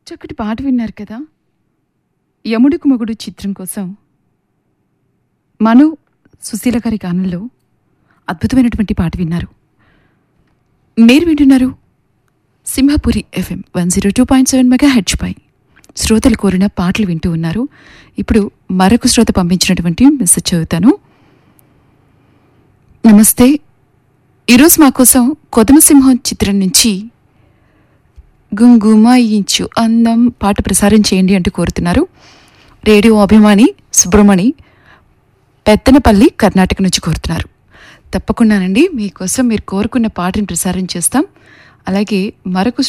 చక్కటి పాట విన్నారు కదా యముడికి మొగుడు చిత్రం కోసం మను సుశీల గారి గానంలో అద్భుతమైనటువంటి పాట విన్నారు మీరు వింటున్నారు Simhapuri FM one zero two point seven మెగా హెచ్ పై శ్రోతలు కోరిన పాటలు వింటూ ఉన్నారు ఇప్పుడు మరొక శ్రోత పంపించినటువంటి మెసేజ్ చదువుతాను నమస్తే ఈరోజు మా కోసం కొదమసింహం చిత్రం నుంచి గుంగుమాయించు అందం పాట ప్రసారం చేయండి అంటూ కోరుతున్నారు రేడియో అభిమాని సుబ్రమణి పెత్తనపల్లి కర్ణాటక నుంచి కోరుతున్నారు తప్పకుండానండి మీకోసం మీరు కోరుకున్న పాటను ప్రసారం చేస్తాం అలాగే మరొక